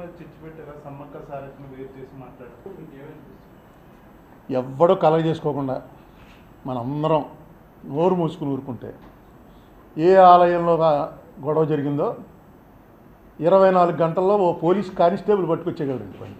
మీద చిచ్చు పెట్టారా సమ్మక్క సారథిని వేరు చేసి మాట్లాడారు ఎవ్వడూ కలగ చేసుకోకుండా మనందరం నోరు మూసుకుని ఊరుకుంటే ఏ ఆలయంలో గా- గొడవ జరిగిందో ఇరవై నాలుగు గంటల్లో ఓ పోలీస్ కానిస్టేబుల్ పట్టుకొచ్చేయగలరండి పని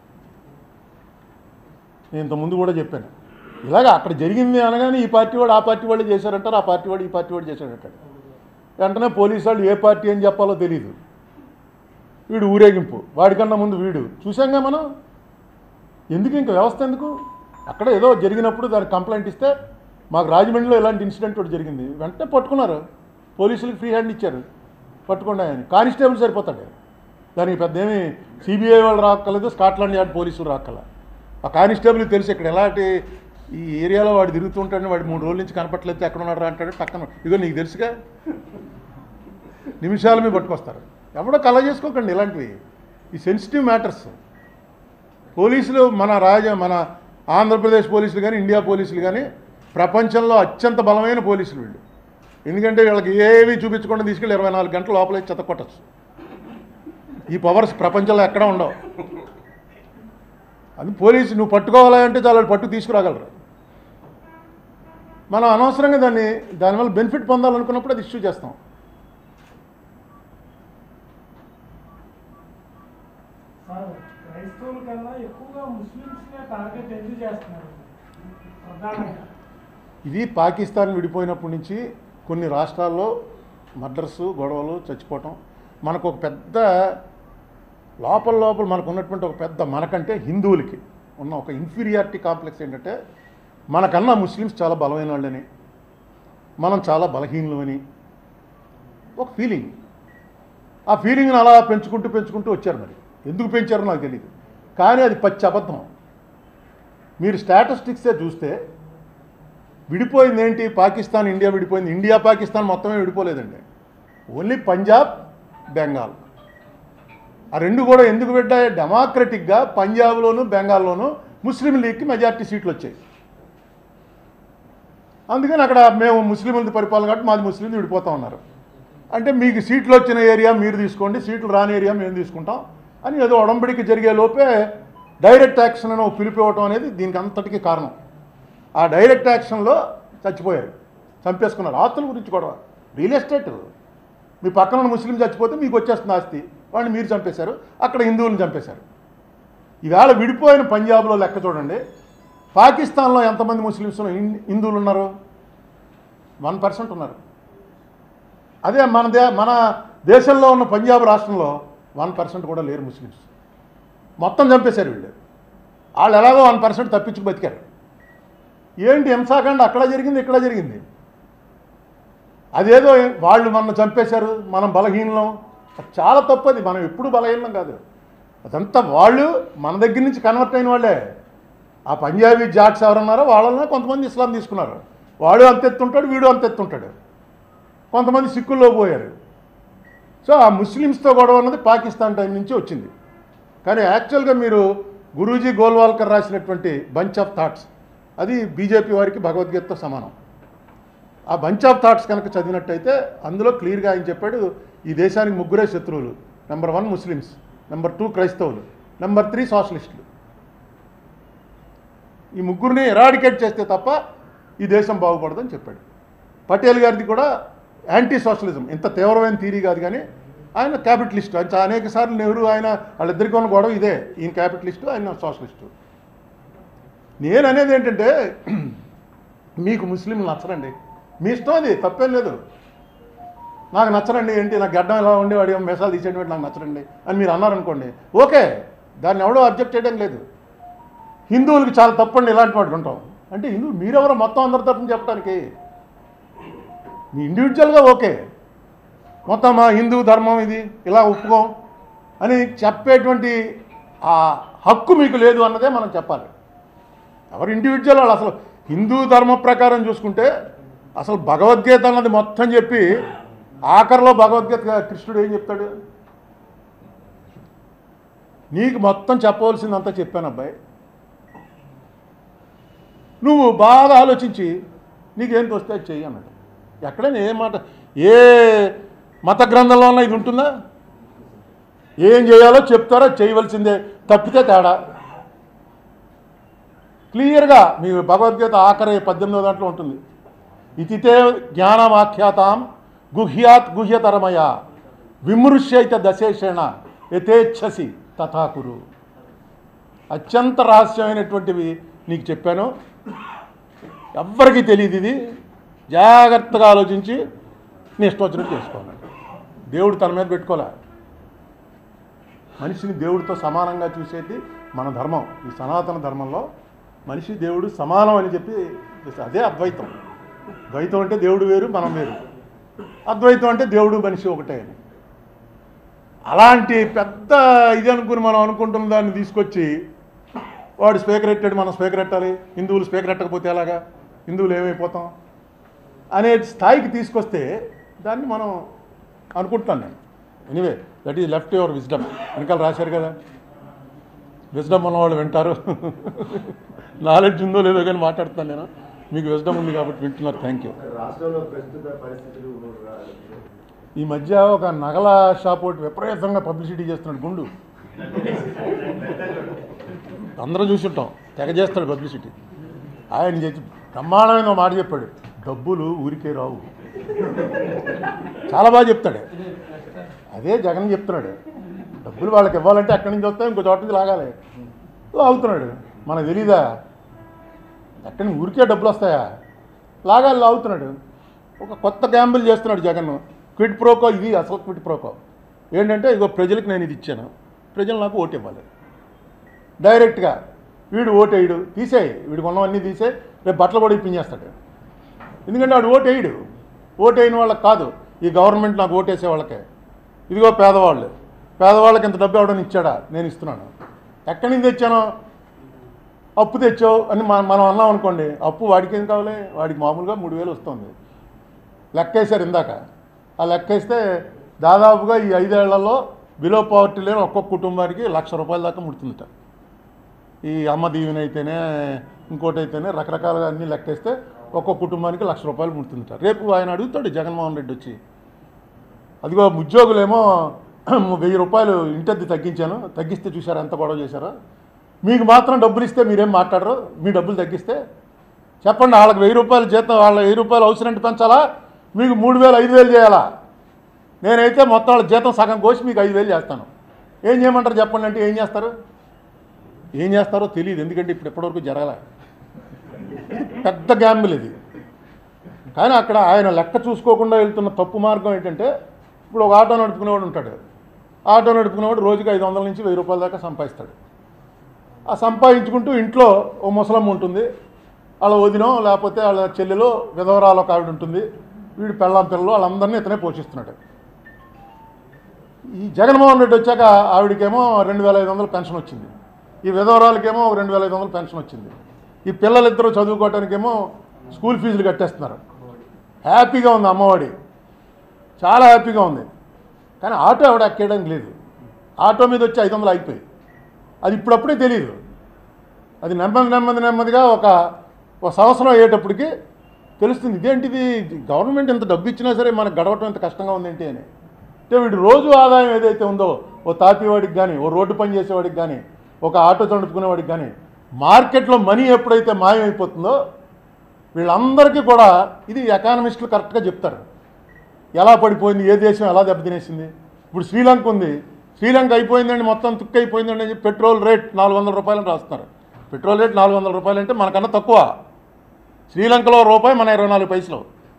నేను ఇంతకుముందు కూడా చెప్పాను ఇలాగ అక్కడ జరిగింది అనగానే ఈ పార్టీ వాడు ఆ పార్టీ వాళ్ళు చేశారంటారు ఆ పార్టీ వాడు ఈ పార్టీ వాడు చేశాడంటాడు వెంటనే పోలీసు వాళ్ళు ఏ పార్టీ అని చెప్పాలో తెలియదు వీడు ఊరేగింపు వాడికన్నా ముందు వీడు చూసాంగా మనం ఎందుకు ఇంకా వ్యవస్థ ఎందుకు అక్కడ ఏదో జరిగినప్పుడు దానికి కంప్లైంట్ ఇస్తే మాకు రాజమండ్రిలో ఇలాంటి ఇన్సిడెంట్ ఒకటి జరిగింది వెంటనే పట్టుకున్నారు పోలీసులకు ఫ్రీ హ్యాండ్ ఇచ్చారు పట్టుకోండి ఆయన కానిస్టేబుల్ సరిపోతాడు దానికి పెద్ద ఏమి సిబిఐ వాళ్ళు రాక్కలేదు స్కాట్లాండ్ యార్డ్ పోలీసులు రాక్కల ఆ కానిస్టేబుల్ తెలుసు ఇక్కడ ఎలాంటి ఈ ఏరియాలో వాడు తిరుగుతుంటాడు వాడు మూడు రోజుల నుంచి కనపట్లేదు ఎక్కడ ఉన్నాడు రా అంటాడు పక్కన ఇదిగో నీకు తెలుసుగా నిమిషాల మీద పట్టుకొస్తారు ఎవడో కల చేసుకోకండి ఇలాంటివి ఈ సెన్సిటివ్ మ్యాటర్స్ పోలీసులు మన రాజ మన ఆంధ్రప్రదేశ్ పోలీసులు కానీ ఇండియా పోలీసులు కానీ ప్రపంచంలో అత్యంత బలమైన పోలీసులు వీళ్ళు ఎందుకంటే వీళ్ళకి ఏవి చూపించకుండా తీసుకెళ్ళి ఇరవై నాలుగు గంటల లోపలే చెత్త కొట్టచ్చు ఈ పవర్స్ ప్రపంచంలో ఎక్కడా ఉండవు అది పోలీసు నువ్వు పట్టుకోవాలంటే చాలా వాళ్ళు పట్టు తీసుకురాగలరు మనం అనవసరంగా దాన్ని దానివల్ల బెనిఫిట్ పొందాలనుకున్నప్పుడు అది ఇష్యూ చేస్తాం సార్ క్రైస్తవుల కన్నా ఎక్కువగా ముస్లిమ్స్నే టార్గెట్ ఎందుకు చేస్తున్నారు ప్రధానంగా ఇది పాకిస్తాన్ విడిపోయినప్పటి నుంచి కొన్ని రాష్ట్రాల్లో మర్డర్స్ గొడవలు చచ్చిపోవటం మనకు ఒక పెద్ద లోపల లోపల మనకు ఉన్నటువంటి ఒక పెద్ద మనకంటే హిందువులకి ఉన్న ఒక ఇన్ఫీరియారిటీ కాంప్లెక్స్ ఏంటంటే మనకన్నా ముస్లిమ్స్ చాలా బలమైన వాళ్ళని మనం చాలా బలహీనులని ఒక ఫీలింగ్ ఆ ఫీలింగ్ని అలా పెంచుకుంటూ పెంచుకుంటూ వచ్చారు మరి ఎందుకు పెంచారో నాకు తెలియదు కానీ అది పచ్చి అబద్ధం మీరు స్టాటిస్టిక్సే చూస్తే విడిపోయింది ఏంటి పాకిస్తాన్ ఇండియా విడిపోయింది ఇండియా పాకిస్తాన్ మొత్తమే విడిపోలేదండి ఓన్లీ పంజాబ్ బెంగాల్ ఆ రెండు కూడా ఎందుకు పెట్టాయి డెమోక్రటిక్గా పంజాబ్లోను బెంగాల్లోను ముస్లిం లీగ్కి మెజారిటీ సీట్లు వచ్చాయి అందుకని అక్కడ మేము ముస్లింలది పరిపాలన కాబట్టి మాది ముస్లింలు విడిపోతా ఉన్నారు అంటే మీకు సీట్లు వచ్చిన ఏరియా మీరు తీసుకోండి సీట్లు రాని ఏరియా మేము తీసుకుంటాం అని ఏదో ఒడంబడికి జరిగే లోపే డైరెక్ట్ యాక్షన్ అని ఒక పిలుపు ఇవ్వటం అనేది దీనికి అంతటికీ కారణం ఆ డైరెక్ట్ యాక్షన్లో చచ్చిపోయారు చంపేసుకున్నారు ఆస్తుల గురించి గొడవ రియల్ ఎస్టేట్ మీ పక్కన ఉన్న ముస్లిం చచ్చిపోతే మీకు వచ్చేస్తుంది ఆస్తి వాడిని మీరు చంపేశారు అక్కడ హిందువులను చంపేశారు ఈవేళ విడిపోయిన పంజాబ్లో లెక్క చూడండి పాకిస్తాన్లో ఎంతమంది ముస్లిమ్స్ హిం- హిందువులు ఉన్నారు వన్ పర్సెంట్ ఉన్నారు అదే మన దే మన దేశంలో ఉన్న పంజాబ్ రాష్ట్రంలో వన్ పర్సెంట్ కూడా లేరు ముస్లిమ్స్ మొత్తం చంపేశారు వీళ్ళు వాళ్ళు ఎలాగో వన్ పర్సెంట్ తప్పించుకు బతికారు ఏంటి హింసాకాండ అక్కడ జరిగింది ఇక్కడ జరిగింది అదేదో వాళ్ళు మన చంపేశారు మనం బలహీనం అది చాలా తప్పది మనం ఎప్పుడు బలహీనం కాదు అదంతా వాళ్ళు మన దగ్గర నుంచి కన్వర్ట్ అయిన వాళ్ళే ఆ పంజాబీ జాట్స్ ఎవరున్నారో వాళ్ళనే కొంతమంది ఇస్లాం తీసుకున్నారు వాడు అంతెత్తుంటాడు వీడు అంతెత్తుంటాడు కొంతమంది సిక్కుల్లో పోయారు సో ఆ ముస్లిమ్స్తో గొడవ అన్నది పాకిస్తాన్ టైం నుంచి వచ్చింది కానీ యాక్చువల్గా మీరు గురూజీ గోల్వాల్కర్ రాసినటువంటి బంచ్ ఆఫ్ థాట్స్ అది బీజేపీ వారికి భగవద్గీతతో సమానం ఆ బంచ్ ఆఫ్ థాట్స్ కనుక చదివినట్టయితే అందులో క్లియర్గా ఆయన చెప్పాడు ఈ దేశానికి ముగ్గురే శత్రువులు number one Muslims number two క్రైస్తవులు నెంబర్ త్రీ సోషలిస్టులు ఈ ముగ్గురిని ఎరాడికేట్ చేస్తే తప్ప ఈ దేశం బాగుపడదని చెప్పాడు పటేల్ గారిది కూడా యాంటీ సోషలిజం ఇంత తీవ్రమైన థీరీ కాదు కానీ ఆయన క్యాపిటలిస్ట్ ఆయన అనేక సార్లు నెహ్రూ ఆయన వాళ్ళిద్దరికీ ఉన్న గొడవ ఇదే ఈయన క్యాపిటలిస్టు ఆయన సోషలిస్టు నేను అనేది ఏంటంటే మీకు ముస్లింలు నచ్చరండి మీ ఇష్టం అది తప్పేం లేదు నాకు నచ్చరండి ఏంటి నాకు గడ్డం ఎలా ఉండి వాడి మెసాలు తీసేటువంటి నాకు నచ్చరండి అని మీరు అన్నారనుకోండి ఓకే దాన్ని ఎవడో అబ్జెక్ట్ చేయడం లేదు హిందువులకి చాలా తప్పండి ఇలాంటి వాటికి ఉంటాం అంటే హిందూ మీరెవరో మొత్తం అందరి తరఫున చెప్పడానికి మీ ఇండివిజువల్గా ఓకే మొత్తం మా హిందూ ధర్మం ఇది ఇలా ఒప్పుకోం అని చెప్పేటువంటి ఆ హక్కు మీకు లేదు అన్నదే మనం చెప్పాలి ఎవరు ఇండివిజువల్ వాళ్ళు అసలు హిందూ ధర్మ ప్రకారం చూసుకుంటే అసలు భగవద్గీత అన్నది మొత్తం చెప్పి ఆఖరిలో భగవద్గీత కృష్ణుడు ఏం చెప్తాడు నీకు మొత్తం చెప్పవలసిందంతా చెప్పాను అబ్బాయి నువ్వు బాగా ఆలోచించి నీకేం తోస్తే అది చెయ్యి అన్నాడు ఎక్కడైనా ఏ మాట ఏ మత గ్రంథంలో అన్నా ఇది ఉంటుందా ఏం చేయాలో చెప్తారో చేయవలసిందే తప్పితే తేడా క్లియర్గా మీ భగవద్గీత ఆఖరి పద్దెనిమిదో దాంట్లో ఉంటుంది ఇతితే జ్ఞానమాఖ్యాతాం గుహ్యాత్ గుహ్యతరమయ విమృశ్యైత దశేషేణ యథేచ్ఛసి తథాకురు అత్యంత రహస్యమైనటువంటివి నీకు చెప్పాను ఎవ్వరికీ తెలియదు ఇది జాగ్రత్తగా ఆలోచించి నీ ఇష్టం వచ్చినట్టు చేసుకోవాలి దేవుడు తన మీద పెట్టుకోలే మనిషిని దేవుడితో సమానంగా చూసేది మన ధర్మం ఈ సనాతన ధర్మంలో మనిషి దేవుడు సమానం అని చెప్పి అదే అద్వైతం ద్వైతం అంటే దేవుడు వేరు మనం వేరు అద్వైతం అంటే దేవుడు మనిషి ఒకటే అని అలాంటి పెద్ద ఇది అనుకుని మనం అనుకుంటున్న దాన్ని తీసుకొచ్చి వాడు స్పీకర్ ఎట్టాడు మనం స్పీకర్ ఎట్టాలి హిందువులు స్పీకర్ ఎట్టకపోతే ఎలాగా హిందువులు ఏమైపోతాం అనే స్థాయికి తీసుకొస్తే దాన్ని మనం అనుకుంటున్నాను నేను anyway that is left your wisdom వెనకాల రాశారు కదా విజ్డమ్ ఉన్న వాళ్ళు వింటారు నాలెడ్జ్ ఉందో లేదో కానీ మాట్లాడుతున్నాను నేను మీకు విజ్డమ్ ఉంది కాబట్టి వింటున్నారు థ్యాంక్ యూ రాష్ట్రంలో ప్రస్తుత పరిస్థితులు రా- ఈ మధ్య ఒక నగల షాప్ ఒకటి విపరీతంగా పబ్లిసిటీ చేస్తున్నాడు గుండు అందరం చూసుంటాం తెగ చేస్తాడు పబ్లిసిటీ ఆయన చేసి బ్రహ్మాండమైన ఒక మాట చెప్పాడు డబ్బులు ఊరికే రావు చాలా బాగా చెప్తాడు అదే జగన్ చెప్తున్నాడు డబ్బులు వాళ్ళకి ఇవ్వాలంటే ఎక్కడి నుంచి వస్తాయి ఇంకో చోట నుంచి లాగాలి లాగుతున్నాడు మనకు తెలీదా ఎక్కడి నుంచి ఊరికే డబ్బులు వస్తాయా లాగాలి లాగుతున్నాడు ఒక కొత్త గ్యాంబుల్ చేస్తున్నాడు జగన్ క్విట్ ప్రోకో ఇది అసలు క్విట్ ప్రోకో ఏంటంటే ఇగో ప్రజలకు నేను ఇది ఇచ్చాను ప్రజలు నాకు ఓటు ఇవ్వాలి డైరెక్ట్గా వీడు ఓటేయడు తీసేయి వీడు కొన్నవన్నీ తీసే రేపు బట్టలు కూడా ఇప్పించేస్తాడు ఎందుకంటే వాడు ఓటు వేయడు ఓటు వేయని వాళ్ళకి కాదు ఈ గవర్నమెంట్ నాకు ఓటేసే వాళ్ళకే ఇదిగో పేదవాళ్ళు పేదవాళ్ళకి ఇంత డబ్బు ఎవడని ఇచ్చాడా నేను ఇస్తున్నాను ఎక్కడి నుంచి తెచ్చానో అప్పు తెచ్చావు అని మన- మనం అన్నాం అనుకోండి అప్పు వాడికి ఏం కావాలి వాడికి మామూలుగా మూడు వేలు వస్తుంది లెక్కేశారు ఇందాక ఆ లెక్కేస్తే దాదాపుగా ఈ ఐదేళ్లలో బిలో పవర్టీ లేని ఒక్కొక్క కుటుంబానికి లక్ష రూపాయల దాకా ముడుతుందట ఈ అమ్మ దీవెన అయితేనే ఇంకోటి అయితేనే రకరకాలుగా అన్నీ లెక్కేస్తే ఒక్కొక్క కుటుంబానికి లక్ష రూపాయలు ముడుతుందట రేపు ఆయన అడుగుతాడు జగన్మోహన్ రెడ్డి వచ్చి అదిగో ఉద్యోగులేమో వెయ్యి రూపాయలు ఇంటద్ది తగ్గించాను తగ్గిస్తే చూసారా ఎంత గొడవ చేశారో మీకు మాత్రం డబ్బులు ఇస్తే మీరేం మాట్లాడరు మీ డబ్బులు తగ్గిస్తే చెప్పండి వాళ్ళకి వెయ్యి రూపాయలు జీతం వాళ్ళ వెయ్యి రూపాయలు అవసరం పెంచాలా మీకు మూడు వేలు ఐదు వేలు చేయాలా నేనైతే మొత్తం వాళ్ళ జీతం సగం కోసి మీకు ఐదు వేలు చేస్తాను ఏం చేయమంటారు చెప్పండి అంటే ఏం చేస్తారు ఏం చేస్తారో తెలియదు ఎందుకంటే ఇప్పుడు ఇప్పటివరకు జరగలే పెద్ద గ్యాంబుల్ ఇది కానీ అక్కడ ఆయన లెక్క చూసుకోకుండా వెళ్తున్న తప్పు మార్గం ఏంటంటే ఇప్పుడు ఒక ఆటో నడుపుకునేవాడు ఉంటాడు ఆటో నడుపుకునేవాడు రోజుకి ఐదు వందల నుంచి వెయ్యి రూపాయల దాకా సంపాదిస్తాడు ఆ సంపాదించుకుంటూ ఇంట్లో ఓ ముసలమ్మ ఉంటుంది వాళ్ళ వదినో లేకపోతే వాళ్ళ చెల్లెలో విధవరాలు ఒక ఆవిడ ఉంటుంది వీడి పెళ్ళాం పిల్లలు వాళ్ళందరినీ ఇతనే పోషిస్తున్నాడు ఈ జగన్మోహన్ రెడ్డి వచ్చాక ఆవిడకేమో రెండు వేల ఐదు వందలు పెన్షన్ వచ్చింది ఈ విధవరాలకేమో ఒక రెండు వేల ఐదు వందలు పెన్షన్ వచ్చింది ఈ పిల్లలిద్దరూ చదువుకోవటానికేమో స్కూల్ ఫీజులు కట్టేస్తున్నారు హ్యాపీగా ఉంది అమ్మఒడి చాలా హ్యాపీగా ఉంది కానీ ఆటో ఆవిడ ఎక్కేయడానికి లేదు ఆటో మీద వచ్చి ఐదు వందలు అయిపోయి అది ఇప్పుడప్పుడే తెలియదు అది నెమ్మది నెమ్మది నెమ్మదిగా ఒక ఒక సంవత్సరం అయ్యేటప్పటికి తెలుస్తుంది ఇదేంటిది గవర్నమెంట్ ఇంత డబ్బు ఇచ్చినా సరే మనకు గడవటం ఇంత కష్టంగా ఉందేంటి అని అంటే వీడు రోజు ఆదాయం ఏదైతే ఉందో ఓ తాపేవాడికి కానీ ఓ రోడ్డు పని చేసేవాడికి కానీ ఒక ఆటో నడుపుకునేవాడికి కానీ మార్కెట్లో మనీ ఎప్పుడైతే మాయమైపోతుందో వీళ్ళందరికీ కూడా ఇది ఎకానమిస్టులు కరెక్ట్గా చెప్తారు ఎలా పడిపోయింది ఏ దేశం ఎలా దెబ్బతినేసింది ఇప్పుడు శ్రీలంక ఉంది శ్రీలంక అయిపోయిందండి మొత్తం తుక్కు అయిపోయిందండి అని చెప్పి పెట్రోల్ రేట్ నాలుగు వందల రూపాయలని రాస్తున్నారు పెట్రోల్ రేట్ నాలుగు వందల రూపాయలు అంటే మనకన్నా తక్కువ శ్రీలంకలో రూపాయి మన ఇరవై నాలుగు పైసలు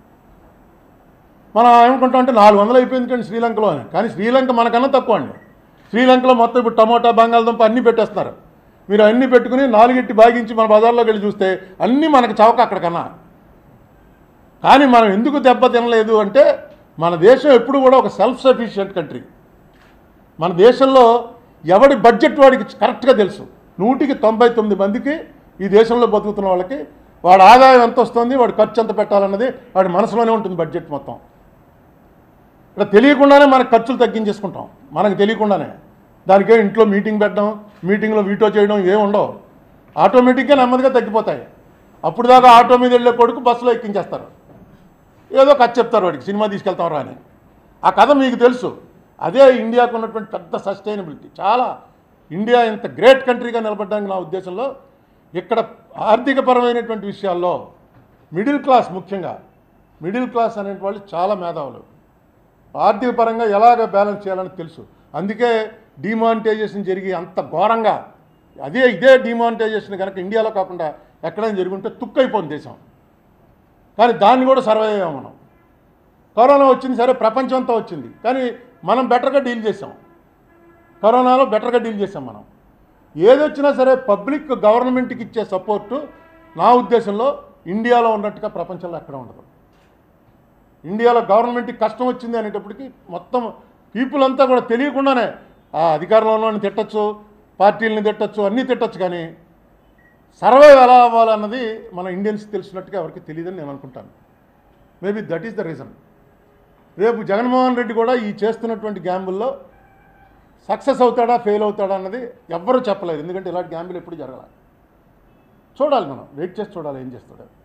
మనం ఏమనుకుంటాం అంటే నాలుగు వందలు అయిపోయింది కానీ శ్రీలంకలో అని కానీ శ్రీలంక మనకన్నా తక్కువ అండి శ్రీలంకలో మొత్తం ఇప్పుడు టమోటా బంగాళదుంప అన్నీ పెట్టేస్తున్నారు మీరు అన్నీ పెట్టుకుని నాలుగిట్టి బాగించి మన బజార్లోకి వెళ్ళి చూస్తే అన్నీ మనకు చవక అక్కడికన్నా కానీ మనం ఎందుకు దెబ్బ తినలేదు అంటే మన దేశం ఎప్పుడు కూడా ఒక సెల్ఫ్ సఫిషియెంట్ కంట్రీ మన దేశంలో ఎవడి బడ్జెట్ వాడికి కరెక్ట్గా తెలుసు నూటికి తొంభై తొమ్మిది మందికి ఈ దేశంలో బతుకుతున్న వాళ్ళకి వాడి ఆదాయం ఎంత వస్తుంది వాడి ఖర్చు ఎంత పెట్టాలన్నది వాడి మనసులోనే ఉంటుంది బడ్జెట్ మొత్తం ఇక్కడ తెలియకుండానే మనకు ఖర్చులు తగ్గించేసుకుంటాం మనకు తెలియకుండానే దానికే ఇంట్లో మీటింగ్ పెట్టడం మీటింగ్లో వీటో చేయడం ఏం ఉండవు ఆటోమేటిక్గా నెమ్మదిగా తగ్గిపోతాయి అప్పుడు దాకా ఆటో మీద వెళ్ళే కొడుకు బస్సులో ఎక్కించేస్తారు ఏదో కథ చెప్తారు వాడికి సినిమా తీసుకెళ్తాం రా అని ఆ కథ మీకు తెలుసు అదే ఇండియాకు ఉన్నటువంటి పెద్ద సస్టైనబిలిటీ చాలా ఇండియా ఇంత గ్రేట్ కంట్రీగా నిలబడడానికి నా ఉద్దేశంలో ఇక్కడ ఆర్థికపరమైనటువంటి విషయాల్లో మిడిల్ క్లాస్ ముఖ్యంగా మిడిల్ క్లాస్ అనే వాళ్ళు చాలా మేధావులు ఆర్థిక పరంగా ఎలాగ బ్యాలెన్స్ చేయాలని తెలుసు అందుకే డిమానిటైజేషన్ జరిగి అంత ఘోరంగా అదే ఇదే డిమానిటైజేషన్ కనుక ఇండియాలో కాకుండా ఎక్కడైనా జరుగుంటే తుక్కైపోయింది దేశం కానీ దాన్ని కూడా సర్వే అయ్యాం మనం కరోనా వచ్చింది సరే ప్రపంచంతో వచ్చింది కానీ మనం బెటర్గా డీల్ చేసాం కరోనాలో బెటర్గా డీల్ చేసాం మనం ఏదొచ్చినా సరే పబ్లిక్ గవర్నమెంట్కి ఇచ్చే సపోర్టు నా ఉద్దేశంలో ఇండియాలో ఉన్నట్టుగా ప్రపంచంలో ఎక్కడ ఉండదు ఇండియాలో గవర్నమెంట్కి కష్టం వచ్చింది అనేటప్పటికి మొత్తం పీపుల్ అంతా కూడా తెలియకుండానే ఆ అధికారంలో ఉన్న తిట్టచ్చు పార్టీలని తిట్టచ్చు అన్నీ తిట్టచ్చు కానీ సర్వే ఎలా అవ్వాలన్నది మన ఇండియన్స్ తెలిసినట్టుగా ఎవరికి తెలియదని నేను అనుకుంటాను maybe that is the reason రేపు జగన్మోహన్ రెడ్డి కూడా ఈ చేస్తున్నటువంటి గ్యాంబుల్లో సక్సెస్ అవుతాడా ఫెయిల్ అవుతాడా అన్నది ఎవ్వరూ చెప్పలేదు ఎందుకంటే ఇలాంటి గ్యాంబులు ఎప్పుడు జరగాలి చూడాలి మనం వెయిట్ చేసి చూడాలి ఏం చేస్తాడు